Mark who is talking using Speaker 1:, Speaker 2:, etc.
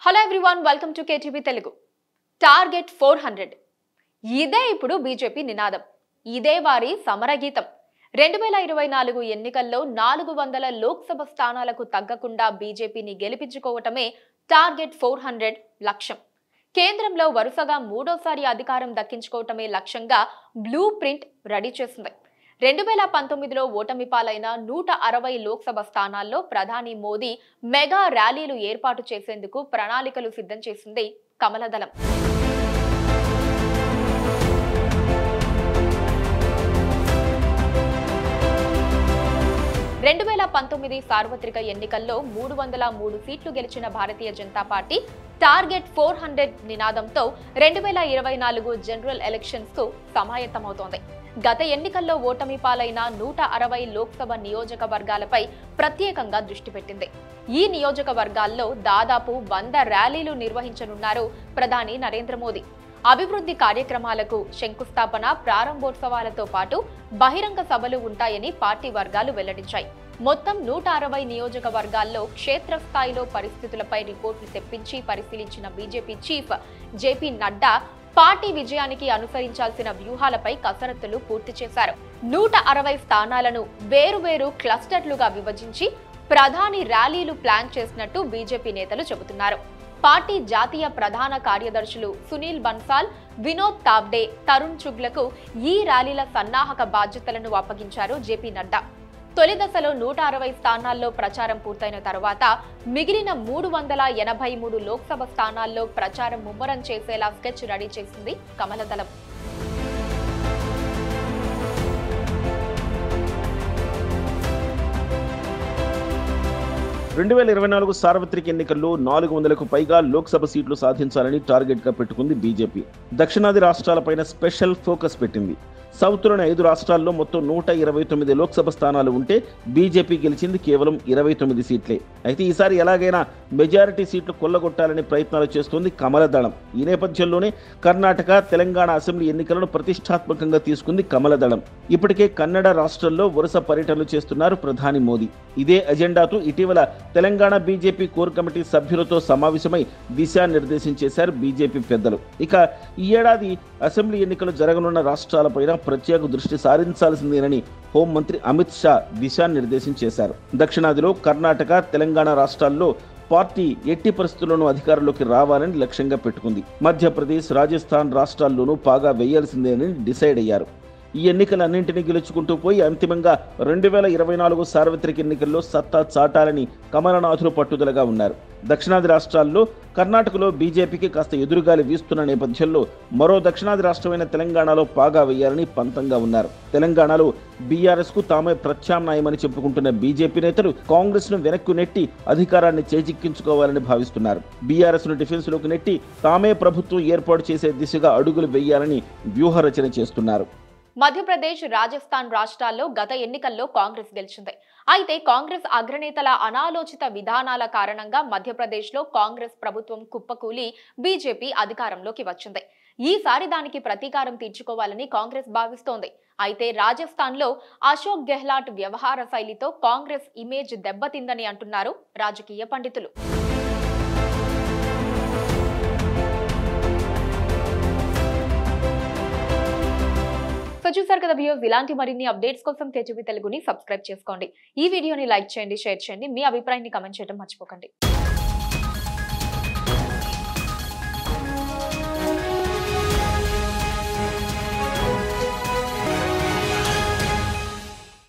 Speaker 1: hello everyone welcome to KTV Telugu target four hundred ఇదే ఇప్పుడు BJP నినాదం ఇదే వారి సమరగీతం రెండు వేల ఇరవై నాలుగు ఎన్నికల్లో నాలుగు వందల లోక్సభ స్థానాలకు తగ్గకుండా బీజేపీని గెలిపించుకోవటమే టార్గెట్ ఫోర్ హండ్రెడ్ లక్ష్యం కేంద్రంలో వరుసగా మూడోసారి అధికారం దక్కించుకోవటమే లక్ష్యంగా బ్లూ ప్రింట్ రెడీ చేసింది రెండు వేల పంతొమ్మిదిలో ఓటమి పాలైన నూట అరవై లోక్సభ స్థానాల్లో ప్రధాని మోదీ మెగా ర్యాలీలు ఏర్పాటు చేసేందుకు ప్రణాళికలు సిద్ధం చేసింది కమలదళం రెండు వేల పంతొమ్మిది సార్వత్రిక ఎన్నికల్లో మూడు వందల మూడు సీట్లు గెలిచిన Bharatiya Janata Party target four hundred నినాదంతో రెండు వేల ఇరవై నాలుగు జనరల్ ఎలక్షన్స్ కు సమాయత్తమవుతోంది గత ఎన్నికల్లో ఓటమి పాలైన నూట అరవై లోక్సభ నియోజకవర్గాలపై ప్రత్యేకంగా దృష్టి పెట్టింది ఈ నియోజకవర్గాల్లో దాదాపు వంద ర్యాలీలు నిర్వహించనున్నారు ప్రధాని నరేంద్ర మోదీ అభివృద్ధి కార్యక్రమాలకు శంకుస్థాపన ప్రారంభోత్సవాలతో పాటు బహిరంగ సభలు ఉంటాయని పార్టీ వర్గాలు వెల్లడించాయి మొత్తం నూట అరవై నియోజకవర్గాల్లో క్షేత్రస్థాయిలో పరిస్థితులపై రిపోర్టులు తెప్పించి పరిశీలించిన BJP chief JP Nadda party విజయానికి అనుసరించాల్సిన వ్యూహాలపై కసరత్తులు పూర్తి చేశారు నూట అరవై స్థానాలను వేరువేరు క్లస్టర్లుగా విభజించి ప్రధాని ర్యాలీలు ప్లాన్ చేసినట్టు బీజేపీ నేతలు చెబుతున్నారు పార్టీ జాతీయ ప్రధాన కార్యదర్శులు సునీల్ బన్సాల్ వినోద్ తాబ్డే తరుణ్ చుగ్లకు ఈ ర్యాలీల సన్నాహక బాధ్యతలను అప్పగించారు జేపీ నడ్డా తొలి దశలో నూట అరవై స్థానాల్లో ప్రచారం పూర్తయిన తర్వాత మిగిలిన మూడు వందల ఎనభై మూడు లోక్సభ స్థానాల్లో ప్రచారం ముమ్మరం చేసేలా స్కెచ్ రెడీ చేసింది కమలదళం
Speaker 2: రెండు వేల ఇరవై నాలుగు సార్వత్రిక ఎన్నికల్లో నాలుగు వందలకు పైగా లోక్సభ సీట్లు సాధించాలని టార్గెట్ గా పెట్టుకుంది బీజేపీ దక్షిణాది రాష్ట్రాలపైన స్పెషల్ ఫోకస్ పెట్టింది సౌత్లోని ఐదు రాష్ట్రాల్లో మొత్తం నూట ఇరవై తొమ్మిది లోక్సభ స్థానాలు ఉంటే బీజేపీ గెలిచింది కేవలం ఇరవై తొమ్మిది సీట్లే అయితే ఈసారి ఎలాగైనా మెజారిటీ సీట్లు కొల్లగొట్టాలని ప్రయత్నాలు చేస్తోంది కమలదళం ఈ నేపథ్యంలోనే కర్ణాటక తెలంగాణ అసెంబ్లీ ఎన్నికలను ప్రతిష్టాత్మకంగా తీసుకుంది కమలదళం ఇప్పటికే కన్నడ రాష్ట్రంలో వరుస పర్యటనలు చేస్తున్నారు ప్రధాని మోదీ ఇదే అజెండాతో ఇటీవల తెలంగాణ బీజేపీ కోర్ కమిటీ సభ్యులతో సమావేశమై దిశానిర్దేశం చేశారు బీజేపీ పెద్దలు ఇక ఈ ఏడాది అసెంబ్లీ ఎన్నికలు జరగనున్న రాష్ట్రాలపైన ప్రత్యేక దృష్టి సారించాల్సిందేనని హోంమంత్రి అమిత్ షా దిశానిర్దేశం చేశారు దక్షిణాదిలో కర్ణాటక తెలంగాణ రాష్ట్రాల్లో పార్టీ ఎట్టి పరిస్థితుల్లోనూ అధికారంలోకి రావాలని లక్ష్యంగా పెట్టుకుంది మధ్యప్రదేశ్ రాజస్థాన్ రాష్ట్రాల్లోనూ పాగా వేయాల్సిందేనని డిసైడ్ అయ్యారు ఈ ఎన్నికలన్నింటినీ గెలుచుకుంటూ పోయి అంతిమంగా రెండు వేల ఇరవై నాలుగు సార్వత్రిక ఎన్నికల్లో సత్తా చాటాలని కమలనాథులు పట్టుదలగా ఉన్నారు దక్షిణాది రాష్ట్రాల్లో కర్ణాటకలో బీజేపీకి కాస్త ఎదురుగాలి వీస్తున్న నేపథ్యంలో మరో దక్షిణాది రాష్ట్రమైన తెలంగాణలో పాగా వేయాలని పంతంగా ఉన్నారు తెలంగాణలో బీఆర్ఎస్ కు తామే ప్రత్యామ్నాయమని చెప్పుకుంటున్న బీజేపీ నేతలు కాంగ్రెస్ ను వెనక్కు నెట్టి అధికారాన్ని చేజిక్కించుకోవాలని భావిస్తున్నారు బీఆర్ఎస్ ను డిఫెన్స్ లోకి నెట్టి తామే ప్రభుత్వం ఏర్పాటు చేసే దిశగా అడుగులు వేయాలని వ్యూహరచన చేస్తున్నారు
Speaker 1: మధ్యప్రదేశ్ రాజస్థాన్ రాష్ట్రాల్లో గత ఎన్నికల్లో కాంగ్రెస్ గెలిచింది అయితే కాంగ్రెస్ అగ్రనేతల అనాలోచిత విధానాల కారణంగా మధ్యప్రదేశ్లో కాంగ్రెస్ ప్రభుత్వం కుప్పకూలి బీజేపీ అధికారంలోకి వచ్చింది ఈసారి దానికి ప్రతీకారం తీర్చుకోవాలని కాంగ్రెస్ భావిస్తోంది అయితే రాజస్థాన్లో అశోక్ గెహ్లాట్ వ్యవహార శైలితో కాంగ్రెస్ ఇమేజ్ దెబ్బతిందని అంటున్నారు రాజకీయ పండితులు సో చూసారు కదా వ్యూస్ ఇలాంటి మరిన్ని అప్డేట్స్ కోసం కేటీవీ తెలుగుని సబ్స్క్రైబ్ చేసుకోండి ఈ వీడియోని లైక్ చేయండి షేర్ చేయండి మీ అభిప్రాయాన్ని కమెంట్ చేయడం మర్చిపోకండి